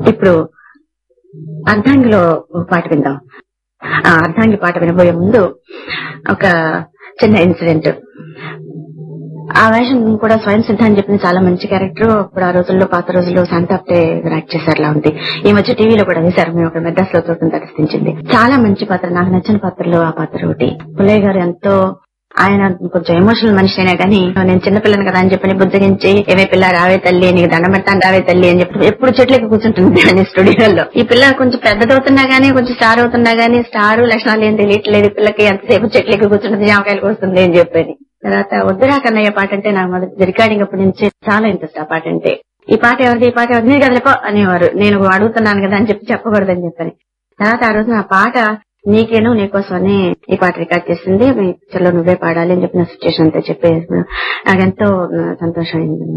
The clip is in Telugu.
ఇప్పుడు అర్ధాంగిలో ఒక పాట విందాం ఆ అర్ధాంగి పాట వినబోయే ముందు ఒక చిన్న ఇన్సిడెంట్ ఆ వేషం కూడా స్వయం సిద్ధ అని చెప్పిన చాలా మంచి క్యారెక్టర్ అప్పుడు ఆ రోజుల్లో పాత రోజుల్లో శాంతాప్టే యాక్ట్ చేశారులా ఉంది ఈ మధ్య టీవీలో కూడా వేశారు మేము ఒక మెడ్రాస్ లో తోటం దర్శించింది చాలా మంచి పాత్ర నాకు నచ్చిన పాత్రలో ఆ పాత్ర ఒకటి పుల్లయ్య గారు ఎంతో ఆయన కొంచెం ఎమోషనల్ మనిషి అయినా కానీ నేను చిన్నపిల్లని కదా అని చెప్పని బుద్ధగించి ఏమే పిల్ల రావే తల్లి నీకు దండం పెడతాను రావే తల్లి అని చెప్పి ఎప్పుడు చెట్లకి కూర్చుంటుంది అని స్టూడియోలో ఈ పిల్ల కొంచెం పెద్దదవుతున్నా గానీ కొంచెం స్టార్ అవుతున్నా గానీ స్టార్ లక్షణాలు ఏం తెలియట్లేదు ఈ పిల్లకి ఎంతసేపు చెట్లకి కూర్చుంటుంది జామకాయలకు వస్తుంది అని చెప్పేది తర్వాత వద్దురా కన్నయ్య పాట అంటే నాకు మొదటి రికార్డింగ్ అప్పటి నుంచి చాలా ఇంట్రెస్ట్ ఆ పాట అంటే ఈ పాట ఎవరిది ఈ పాట ఎవరిది నీకు కదలపో అనేవారు నేను అడుగుతున్నాను కదా అని చెప్పి చెప్పకూడదని చెప్పని తర్వాత ఆ రోజు నా పాట నీకేను నీకోసమని ఈ పాట రికార్డ్ చేసింది మీ చలో నువ్వే పాడాలి అని చెప్పిన సిచ్యువేషన్ అంతా చెప్పేసి నాకెంతో సంతోషం అయింది